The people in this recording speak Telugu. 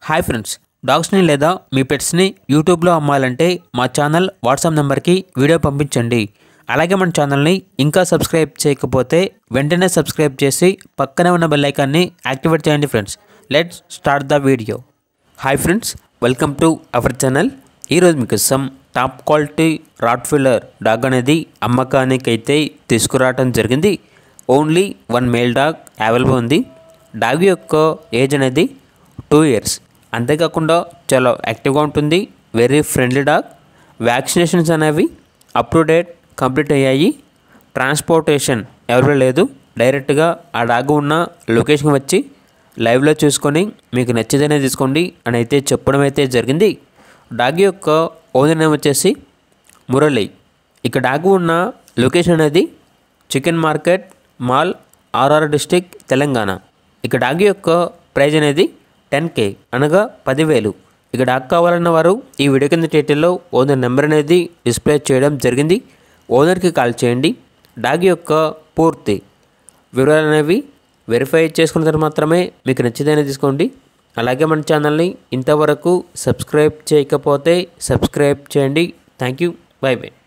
హాయ్ ఫ్రెండ్స్ డాగ్స్ని లేదా మీ పెట్స్ని యూట్యూబ్లో అమ్మాలంటే మా ఛానల్ వాట్సాప్ నెంబర్కి వీడియో పంపించండి అలాగే మన ఛానల్ని ఇంకా సబ్స్క్రైబ్ చేయకపోతే వెంటనే సబ్స్క్రైబ్ చేసి పక్కనే ఉన్న బెల్ ఐకాన్ని యాక్టివేట్ చేయండి friends let's start the video hi friends welcome to our channel ఈరోజు మీకు some top quality Rottweiler dog అనేది అమ్మకానికి అయితే తీసుకురావడం జరిగింది only one male dog available ఉంది డాగ్ యొక్క ఏజ్ అనేది టూ ఇయర్స్ అంతేకాకుండా చాలా యాక్టివ్గా ఉంటుంది వెరీ ఫ్రెండ్లీ డాగ్ వ్యాక్సినేషన్స్ అనేవి అప్ టు డేట్ కంప్లీట్ అయ్యాయి ట్రాన్స్పోర్టేషన్ ఎవరు లేదు డైరెక్ట్గా ఆ డాగ్ ఉన్న లొకేషన్ వచ్చి లైవ్లో చూసుకొని మీకు నచ్చితేనే తీసుకోండి అని అయితే చెప్పడం అయితే జరిగింది డాగ్ యొక్క ఓనర్ నేమ్ వచ్చేసి మురళి ఇక డాగ్ ఉన్న లొకేషన్ అనేది chicken market Mall RR district Telangana ఇక డాగ్ యొక్క ప్రైజ్ అనేది టెన్ కే అనగా పదివేలు ఇక డాగ్ కావాలన్న వారు ఈ వీడియో కింద టైటిల్లో ఓనర్ నెంబర్ అనేది డిస్ప్లే చేయడం జరిగింది ఓనర్కి కాల్ చేయండి డాగ్ యొక్క పూర్తి వివరాలు అనేవి వెరిఫై చేసుకున్న తర్వాత మాత్రమే మీకు నచ్చితేనే తీసుకోండి అలాగే మన ఛానల్ని ఇంతవరకు సబ్స్క్రైబ్ చేయకపోతే సబ్స్క్రైబ్ చేయండి థ్యాంక్ యూ బై బై